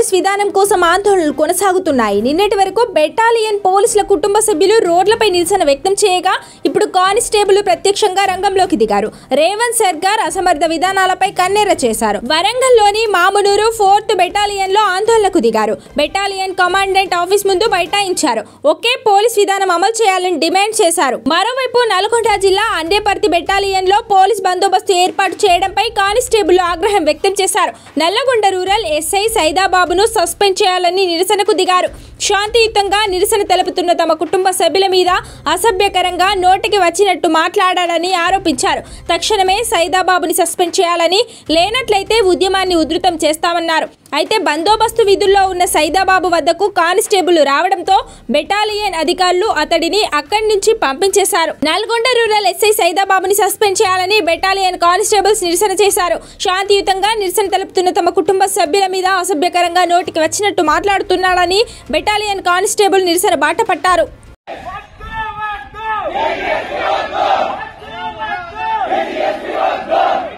police విధానం కోసం ఆందోళనలు కొనసాగుతున్నాయి నిన్నటి వరకు బెటాలియన్ పోలీసుల కుటుంబ సభ్యులు రోడ్లపై నిరసన వ్యక్తం చేయగా ఇప్పుడు కానిస్టేబుల్ ప్రత్యక్షంగా రంగంలోకి దిగారు రేవంత్ సర్కార్ అసమర్థ విధానాలపై కన్నెర్ర చేశారు వరంగల్లోని మామునూరు ఫోర్త్ బెటాలియన్ లో ఆందోళనకు దిగారు బెటాలియన్ కమాండెంట్ ఆఫీస్ ముందు బైఠాయించారు ఒకే పోలీస్ విధానం అమలు చేయాలని డిమాండ్ చేశారు మరోవైపు నల్గొండ జిల్లా అండేపర్తి బెటాలియన్ లో పోలీస్ బందోబస్తు ఏర్పాటు చేయడంపై కానిస్టేబుల్ ఆగ్రహం వ్యక్తం చేశారు నల్లగొండ రూరల్ ఎస్ఐ సైదాబాబును సస్పెండ్ చేయాలని నిరసనకు దిగారు శాంతియుతంగా నిరసన తెలుపుతున్న తమ కుటుంబ సభ్యుల మీద అసభ్యకరంగా నోటికి వచ్చినట్టు మాట్లాడాలని ఆరోపించారు తక్షణమే సైదాబాబుని సస్పెండ్ చేయాలని లేనట్లయితే ఉద్యమాన్ని ఉధృతం చేస్తామన్నారు అయితే బందోబస్తు విధుల్లో ఉన్న సైదాబాబు వద్దకు కానిస్టేబుల్ రావడంతో బెటాలియన్ అధికారులు అతడిని అక్కడి నుంచి పంపించేశారు నల్గొండ రూరల్ ఎస్ఐ సైదాబాబుని సస్పెండ్ చేయాలని బెటాలియన్ కానిస్టేబుల్స్ నిరసన చేశారు శాంతియుతంగా నిరసన తెలుపుతున్న తమ కుటుంబ సభ్యుల మీద అసభ్యకరంగా నోటికి వచ్చినట్టు మాట్లాడుతున్నాడని బెటాలియన్ కానిస్టేబుల్ నిరసన బాట పట్టారు వద్దు వద్దు వద్దు వద్దు